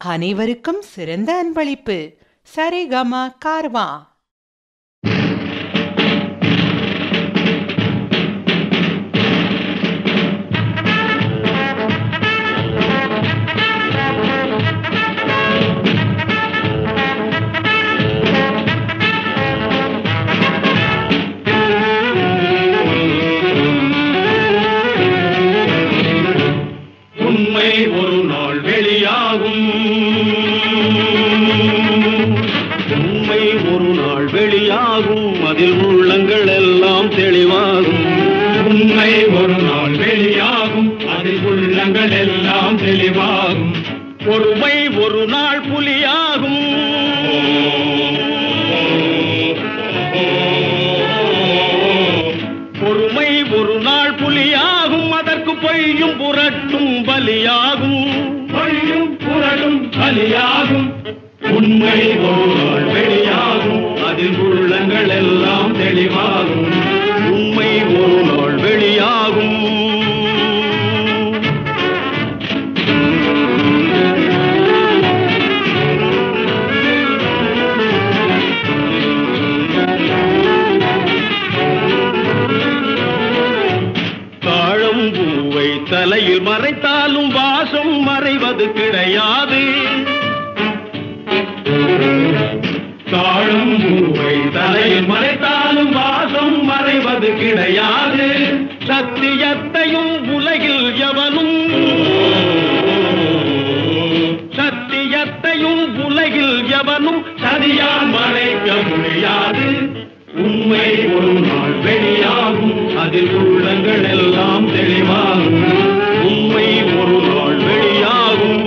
அனைவருக்கும் சிறந்த அன்பளிப்பு சரிகம கார்வா உண்மை ஒரு நாள் வெளியாகும் உண்மை ஒரு நாள் வெளியாகும் அதில் உள்ளங்கள் எல்லாம் தெளிவாகும் உண்மை ஒரு நாள் வெளியாகும் அதில் உள்ளங்கள் எல்லாம் தெளிவாகும் பொறுமை ஒரு நாள் புலியாகும் பொறுமை ஒரு நாள் புலியாகும் அதற்கு பொய்யும் புரட்டும் பலியாகும் பொய்யும் புரட்டும் பலியாகும் உண்மை ஒரு நாள் வெளியாகும் அதில் உள்ளங்கள் எல்லாம் தெளிவாகும் உண்மை ஒரு நாள் வெளியாகும் தாழம் பூவை தலையில் மறைத்தாலும் வாசம் மறைவது கிடையாது தாழம் பூவை தலையில் மறைத்தாலும் வாசம் மறைவது கிடையாது சத்தியத்தையும் உலகில் எவனும் சத்தியத்தையும் உலகில் எவனும் சதியால் மறைக்க முடியாது உண்மை ஒரு நாள் வெளியாகும் அதில் உள்ளங்கள் எல்லாம் தெளிவாகும் உண்மை ஒரு நாள் வெளியாகும்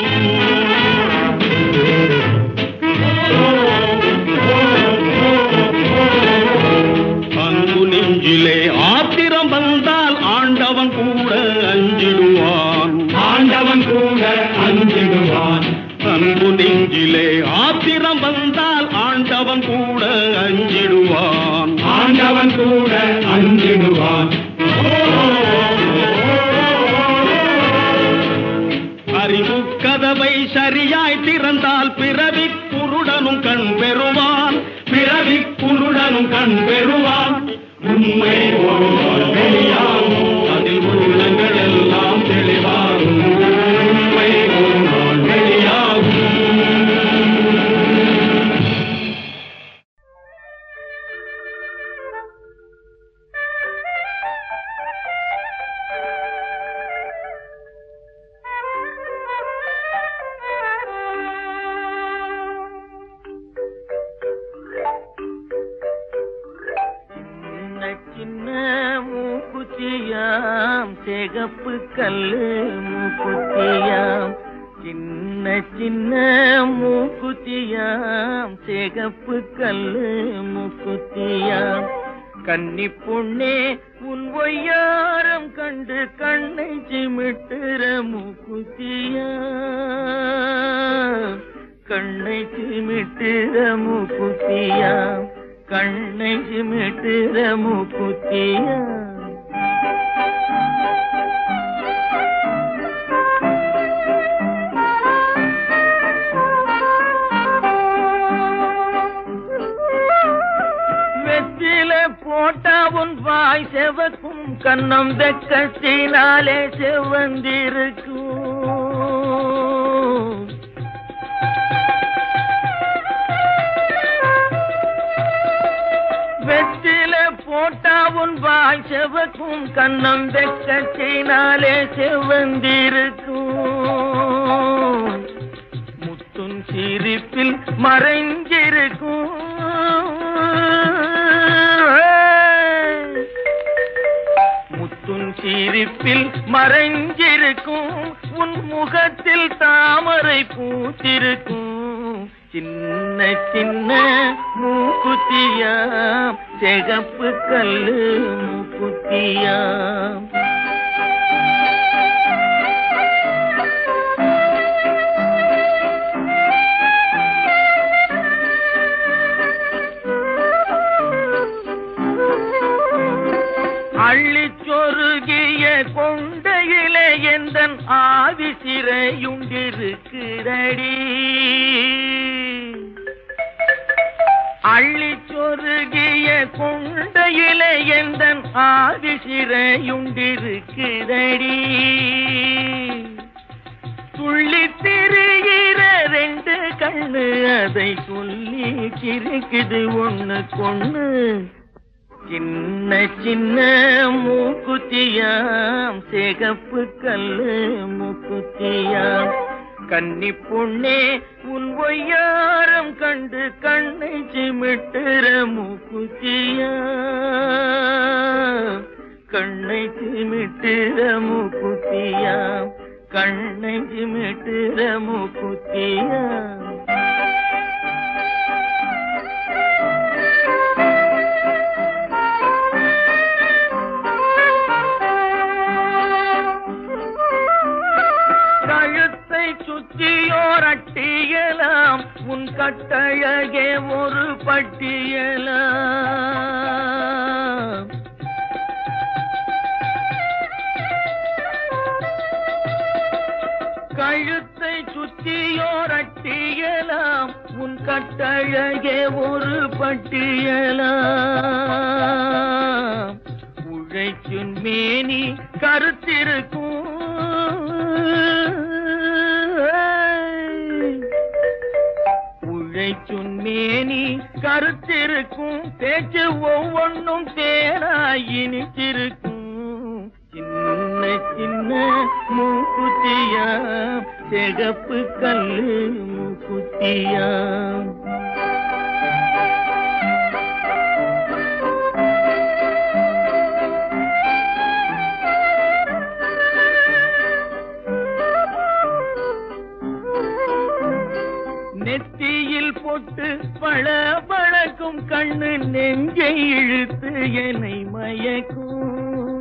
அன்பு நெஞ்சிலே ஆத்திரம் வந்தால் ஆண்டவன் கூட அஞ்சிடுவான் ஆண்டவன் கூட அஞ்சிடுவான் அன்பு நெஞ்சிலே ஆத்திரம் வந்தால் ஆண்டவன் கூட அஞ்சிடுவான் ஆண்டவன் கூட அஞ்சிடுவான் அறிவு கதவை சரியாய் திறந்தால் பிறவி குருடனும் கண் பெறுவான் பிறவி குருடனும் கண் பெறுவான் உண்மை ஒரு நாள் வெளியாகும் அதில் உள்ளங்கள் எல்லாம் தெளிவாகும் உண்மை ஒரு நாள் வெளியாகும் சின்ன சின்ன மூக்குத்தியாம் சிகப்பு கல்லு மூக்குத்தியாம் சின்ன சின்ன மூக்குத்தியாம் சிகப்பு கல்லு மூக்குத்தியாம் கன்னி பொண்ணே உன் ஒய்யாரம் கண்டு கண்ணை சிமிட்டுற மூக்குத்தியாம் கண்ணை சிமிட்டுற மூக்குத்தியாம் கண்ணை சிமிட்டுற மூக்குத்தியாம் வெற்றில போட்டா உன் வாய் செவக்கும் கண்ணம் வெக்கத்தினாலே செவந்திருக்கும் வெற்றில போட்டா உன் வாய் செவக்கும் கண்ணம் வெக்கத்தினாலே செவந்திருக்கும் முத்துன் சிரிப்பில் மறைஞ்சிருக்கும் முத்துன் சிரிப்பில் மறைஞ்சிருக்கும் உன் முகத்தில் தாமரை பூத்திருக்கும் சின்ன சின்ன மூக்குத்தியாம் சிகப்பு கல்லு மூக்குத்தியாம் அள்ளிச் சொருகிய கொண்டையிலே எந்தன் ஆவி சிறையுண்டிருக்குதே இருக்குதடி அள்ளி சொருகிய கொண்டையில எந்த ஆதி சிறையுண்டிருக்குதடி துள்ளி திரிகிற ரெண்டு கண்ணு அதை சொல்லி சிரிக்குது ஒண்ணு கொண்ணு சின்ன சின்ன மூக்குத்தியாம் சிகப்பு கல்லு மூக்குத்தியாம் கன்னி பொண்ணே உன் ஒய்யாரம் கண்டு கண்ணை சிமிட்டுற மூக்குத்தியா கண்ணை சிமிட்டுற மூக்குத்தியா கண்ணை சிமிட்டுற மூக்குத்தியா கழுத்தை சுற்றியோர் அட்டியலாம் உன் கட்டழகே ஒரு பட்டியலாம் கழுத்தை சுற்றியோர் அட்டியலாம் உன் கட்டழகே ஒரு பட்டியலாம் உழைக்கும் மேனி கருத்திருக்கும் உழைக்கும் மேனி கருத்திருக்கும் பேச்சு ஒவ்வொன்றும் தேனாய் இனிச்சிருக்கும் சின்ன சின்ன மூக்குத்தியா சிகப்பு கல்லு மூக்குத்தியா நெத்தியில் போட்டு பள பழக்கும் கண்ணு நெஞ்சை இழுத்து என்னை மயக்கும்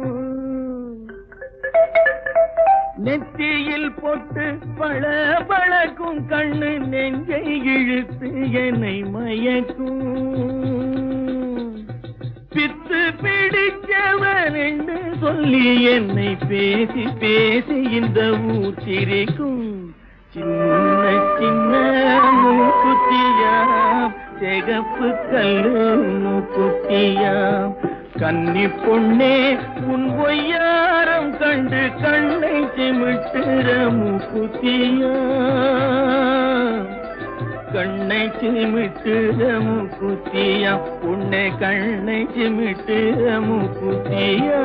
நெத்தியில் போட்டு பள பழக்கும் கண்ணு நெஞ்சை இழுத்து என்னை மயக்கும் பித்து பிடிச்சவன் என்று சொல்லி என்னை பேசி பேசி இந்த ஊர் சிரிக்கும் சின்ன சின்ன மூக்குத்தியாம் சிகப்பு கல்லு மூக்குத்தியாம் கன்னி பொண்ணே உன் ஒய்யாரம் கண்டு கண்ணை சிமிட்டுற மூக்குத்தியா கண்ணை சிமிட்டுற மூக்குத்தியா உன்னை கண்ணை சிமிட்டுற மூக்குத்தியா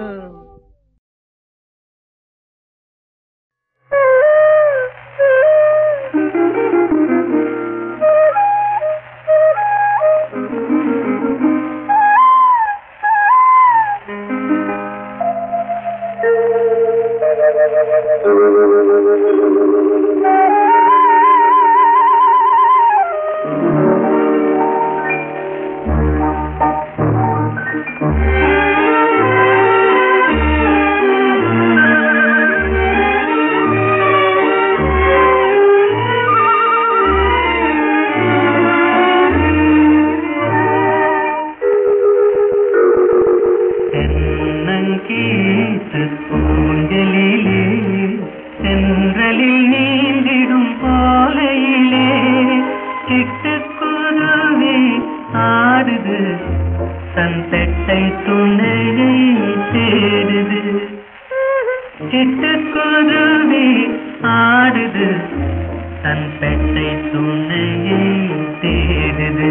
தென்னங்கீத்து பூஞ்சலிலே சென்றலில் நீந்திடும் பாலையிலே சிட்டுக்குருவி ஆடுது சந்தட்டை துணையை தேடுது சிட்டுக்குருவி ஆடுது சந்தட்டை துணையை தேடுது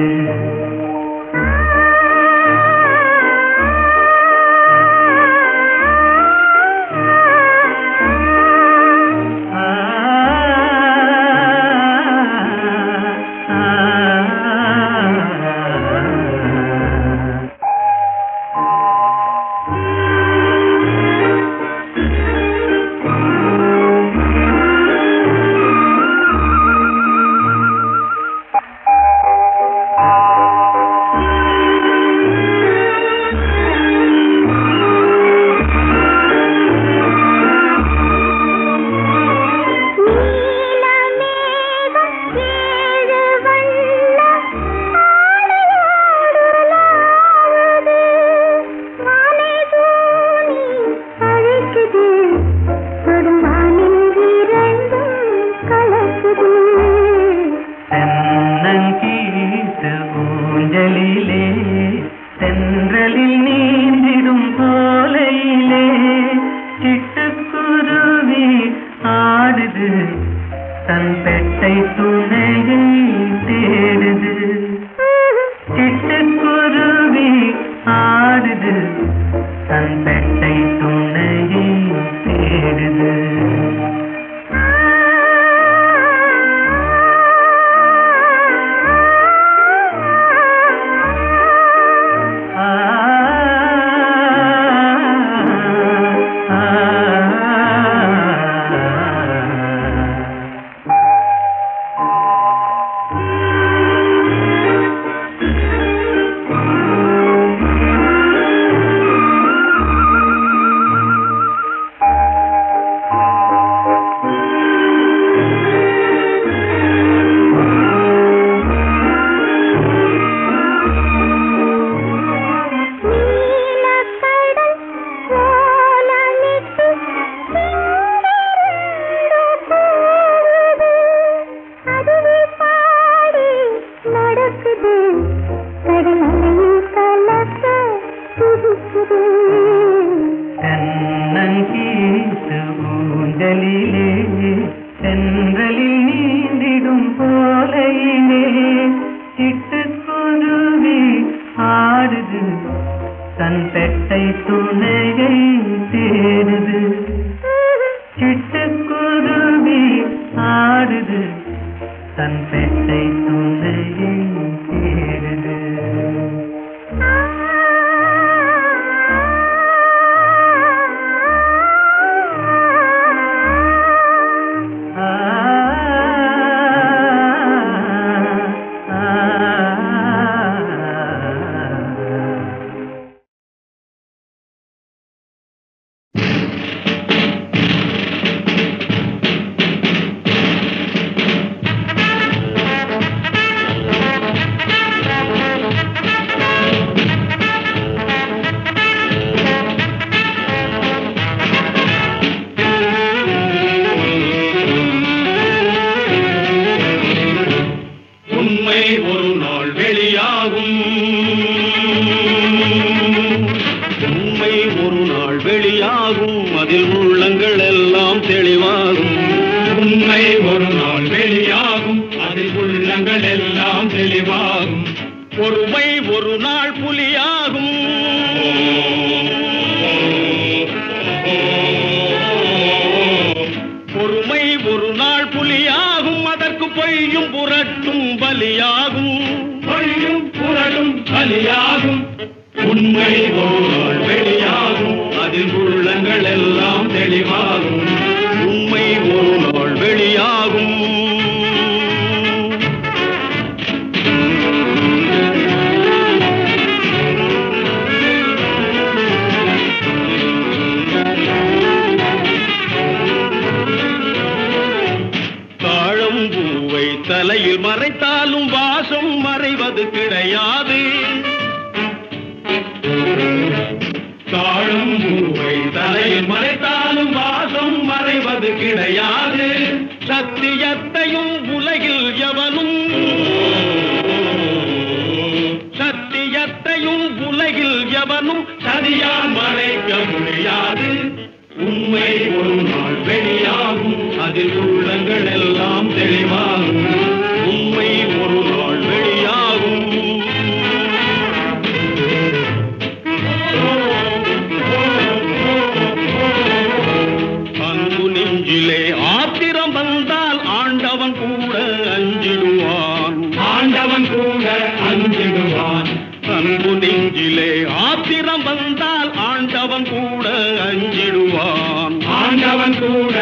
ஆ தன் பெட்டை துணையை தேடுது சிட்டுக்குருவி ஆடுது தன் பெட்டை துணையை தேடுது ஆ நீலக்கடல் ஓலமிட்டு சிந்தரண்டு போகுது. அதுவே பாடி நடக்குது கடல் அலையில் கலக்க துடிக்குது தென்னங்கீத்து ஊஞ்சலிலே சென்றலில் நீந்திடும் போலையிலே சிட்டுக்குருவி ஆடுது தன் பெட்டை துணையை தேடுது சிட்டுக்குருவி ஆடுது தன் பெட்டை துணையை தேடுது ஆ உண்மை ஒரு நாள் வெளியாகும் உண்மை ஒரு நாள் வெளியாகும் அதில் உள்ளங்கள் எல்லாம் தெளிவாகும் உண்மை ஒரு நாள் வெளியாகும் அதில் உள்ளங்கள் எல்லாம் தெளிவாகும் பொறுமை ஒரு நாள் புலியாகும் பொறுமை ஒரு நாள் புலியாகும் அதற்கு பொய்யும் புரட்டும் பலியாகும் பொய்யும் புரட்டும் பலியாகும் உண்மை ஒரு நாள் வெளியாகும் அதில் உள்ளங்கள் எல்லாம் தெளிவாகும் உண்மை ஒரு நாள் வெளியாகும் தாழம்பூவை தலையில் மறைத்தாலும் வாசம் மறைவது கிடையாது தாழம்பூவை தலையில் மறைத்தாலும் வாசம் மறைவது கிடையாது சத்தியத்தையும் உலகில் எவனும் சத்தியத்தையும் உலகில் எவனும் சரியால் மறைக்க முடியாது உண்மை ஒரு நாள் வெளியாகும் அதில் உள்ளங்கள் எல்லாம் தெளிவாகும் உண்மை ஒரு நாள் வெளியாகும் அன்பு நெஞ்சிலே ஆத்திரம் வந்தால் ஆண்டவன் கூட அஞ்சிடுவான் ஆண்டவன் கூட அஞ்சிடுவான் அன்பு நெஞ்சிலே ஆத்திரம் வந்தால் ஆண்டவன் கூட அஞ்சிடுவான் ஆண்டவன் கூட